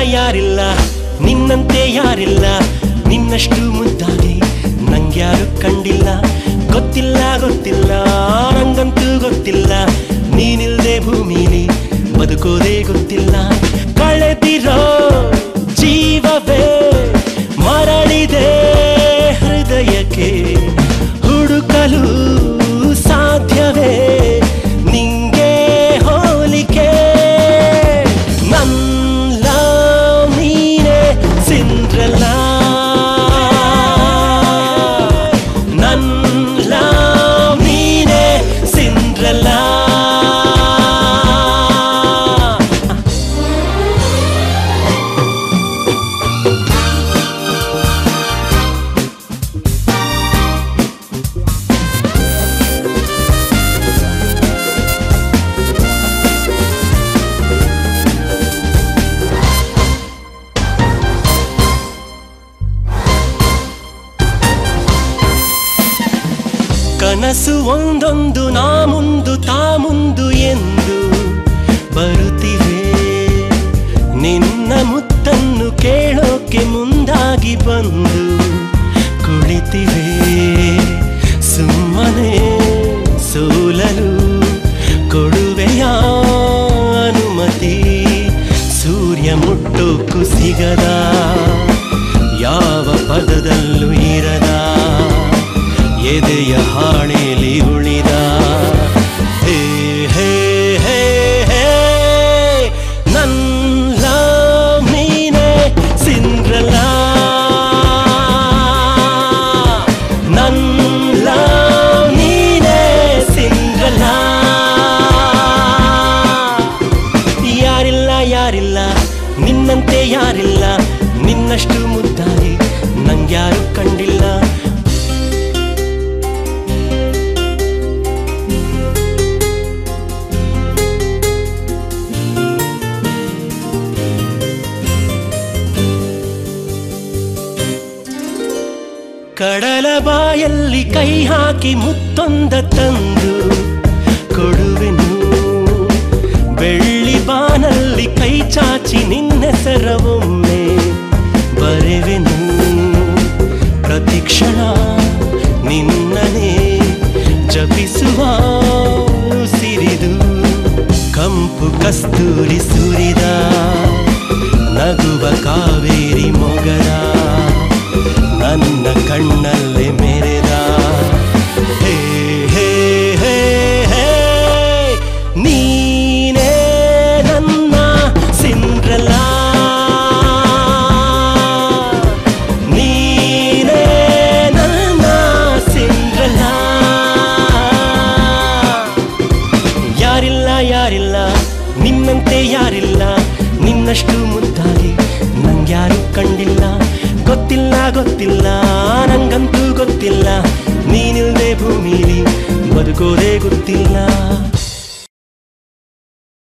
ಯಾರಿಲ್ಲ ನಿನ್ನಂತೆ ಯಾರಿಲ್ಲ ನಿನ್ನಷ್ಟು ಮುದ್ದಾಗಿ ನಂಗ್ಯಾರು ಕಂಡಿಲ್ಲ ಗೊತ್ತಿಲ್ಲ ಗೊತ್ತಿಲ್ಲ ನಂಗಂತೂ ಗೊತ್ತಿಲ್ಲ ನೀನಿಲ್ದೆ ಭೂಮಿಲಿ ಬದುಕೋದೇ ಗೊತ್ತಿಲ್ಲ ಕಳೆದಿರೋ ಜೀವವೇ ಮರಳಿದೆ ಹೃದಯಕ್ಕೆ ಹುಡುಕಲು ಸಾಧ್ಯವೇ ನಿಂಗೆ ಹೋಲಿಕೆ ನನ್ನ ನೀನೆ ಸಿಂದ್ರಲ್ಲ ನನ್ನ ನೀನೆ ಸಿಂದ್ರಲ್ಲ ಕನಸು ಒಂದೊಂದು ನಾ ಮುಂದು ತಾ ಮುಂದು ಎಂದು ಬರುತ್ತಿವೆ ನಿನ್ನ ಮುತ್ತನ್ನು ಕೇಳೋಕೆ ಮುಂದಾಗಿ ಬಂದು ಕುಳಿತಿವೆ ಸುಮ್ಮನೆ ಸೋಲಲು ಕೊಡುವೆಯ ಅನುಮತಿ ಸೂರ್ಯ ಮುಟ್ಟೋಕು ಸಿಗದ ಯಾವ ಪದದಲ್ಲೂ ಇರದ ಎದೆಯ ಹಾಣೆಲಿ ಉಳಿದ ಹೇ ಹೇ ಹೇ ಹೇ ನನ್ನ ನೀನೆ ಸಿಂದ್ರಲ್ಲ ನನ್ನ ನೀನೆ ಸಿಂದ್ರಲ್ಲ ಯಾರಿಲ್ಲ ಯಾರಿಲ್ಲ ನಿನ್ನಂತೆ ಯಾರಿಲ್ಲ ನಿನ್ನಷ್ಟು ಮುದ್ದಾಗಿ ನಂಗ್ಯಾರು ಕಂಡಿಲ್ಲ ಕಡಲ ಬಾಯಲ್ಲಿ ಕೈ ಹಾಕಿ ಮುತ್ತೊಂದ ತಂದು ಕೊಡುವೆನು ಬೆಳ್ಳಿ ಬಾನಲ್ಲಿ ಕೈ ಚಾಚಿ ನಿನ್ನೆಸರ ಒಮ್ಮೆ ಬರೆವೆನು ಪ್ರತಿಕ್ಷಣ ನಿನ್ನನೇ ಜಪಿಸುವ ಸಿರಿದು ಕಂಪು ಕಸ್ತೂರಿ ಸುರಿದ ನಗುವ ಕಾವೇರಿ ಮೊಗದ ನನ್ನ ಕಣ್ಣಲ್ಲಿ ಮೆರೆದ ಹೇ ಹೇ ಹೇ ಹೇ ನೀನೇ ನನ್ನ ಸಿಂದ್ರಲ್ಲ ನೀನೇ ನನ್ನ ಸಿಂದ್ರಲ್ಲ ಯಾರಿಲ್ಲ ಯಾರಿಲ್ಲ ನಿನ್ನಂತೆ ಯಾರಿಲ್ಲ ನಿನ್ನಷ್ಟು ಮುದ್ದಾಗಿ ನಂಗ್ಯಾರು ಕಂಡಿಲ್ಲ ಗೊತ್ತಿಲ್ಲ ಗೊತ್ತಿಲ್ಲ ನಂಗಂತೂ ಗೊತ್ತಿಲ್ಲ ನೀನಿಲ್ದೆ ಭೂಮಿಲಿ ಬದುಕೋದೇ ಗೊತ್ತಿಲ್ಲ